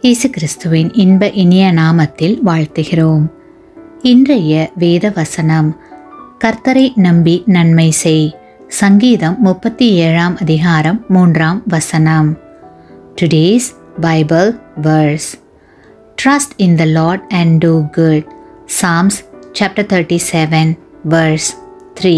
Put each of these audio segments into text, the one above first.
இயேசு கிறிஸ்துவின் இன்ப இனிய நாமத்தில் வாழ்த்துகிறோம் இன்றைய வேத வசனம் கர்த்தரை நம்பி நன்மை செய் சங்கீதம் முப்பத்தி ஏழாம் அதிகாரம் மூன்றாம் வசனம் today's Bible verse trust in the lord and do good Psalms chapter thirty seven verse three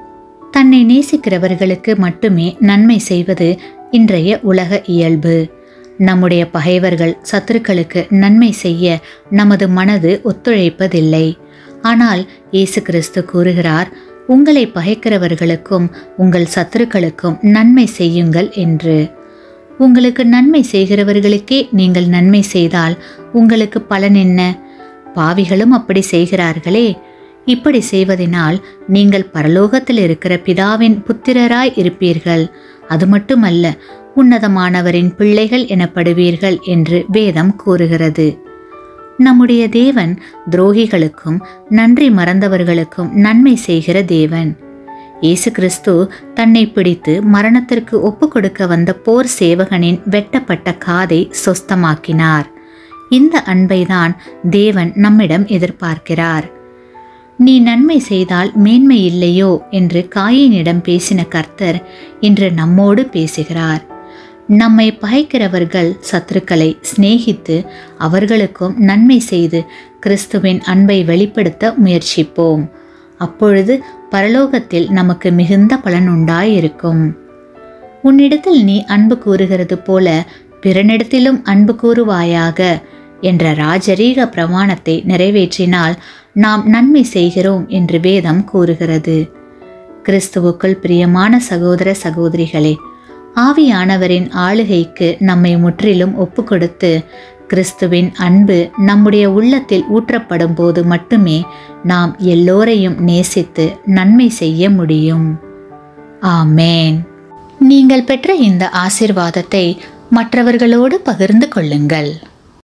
தன்னை நேசிக்கிறவர்களுக்கு மட்டுமே நன்மை செய்வது இன்றைய உலக இயல்பு நம்முடைய பகைவர்கள் சத்துருக்களுக்கு நன்மை செய்ய நமது மனது ஒத்துழைப்பதில்லை ஆனால் இயேசு கிறிஸ்து கூறுகிறார் உங்களை பகைக்கிறவர்களுக்கும் உங்கள் சத்துருக்களுக்கும் நன்மை செய்யுங்கள் என்று உங்களுக்கு நன்மை செய்கிறவர்களுக்கே நீங்கள் நன்மை செய்தால் உங்களுக்கு பலன் என்ன பாவிகளும் அப்படி செய்கிறார்களே இப்படி செய்வதனால் நீங்கள் பரலோகத்தில் இருக்கிற பிதாவின் புத்திரராய் இருப்பீர்கள் அது மட்டுமல்ல உன்னதமானவரின் பிள்ளைகள் எனப்படுவீர்கள் என்று வேதம் கூறுகிறது நம்முடைய தேவன் துரோகிகளுக்கும் நன்றி மறந்தவர்களுக்கும் நன்மை செய்கிற தேவன் இயேசு கிறிஸ்து தன்னை பிடித்து மரணத்திற்கு ஒப்பு கொடுக்க வந்த போர் சேவகனின் வெட்டப்பட்ட காதை சொஸ்தமாக்கினார் இந்த அன்பைதான் தேவன் நம்மிடம் எதிர்பார்க்கிறார் நீ நன்மை செய்தால் மேன்மை இல்லையோ என்று காயினிடம் பேசின கர்த்தர் இன்று நம்மோடு பேசுகிறார் நம்மை பகைக்கிறவர்கள் சத்துருக்களை சிநேகித்து அவர்களுக்கும் நன்மை செய்து கிறிஸ்துவின் அன்பை வெளிப்படுத்த முயற்சிப்போம் அப்பொழுது பரலோகத்தில் நமக்கு மிகுந்த பலன் உண்டாயிருக்கும் உன்னிடத்தில் நீ அன்பு கூறுகிறது போல பிறனிடத்திலும் அன்பு கூறுவாயாக என்ற ராஜரீக பிரமாணத்தை நிறைவேற்றினால் நாம் நன்மை செய்கிறோம் என்று வேதம் கூறுகிறது கிறிஸ்துவுக்குள் பிரியமான சகோதர சகோதரிகளே ஆவியானவரின் ஆளுகைக்கு நம்மை முற்றிலும் ஒப்புக்கொடுத்து கிறிஸ்துவின் அன்பு நம்முடைய உள்ளத்தில் ஊற்றப்படும் போது மட்டுமே நாம் எல்லோரையும் நேசித்து நன்மை செய்ய முடியும் ஆமேன் நீங்கள் பெற்ற இந்த ஆசிர்வாதத்தை மற்றவர்களோடு பகிர்ந்து கொள்ளுங்கள்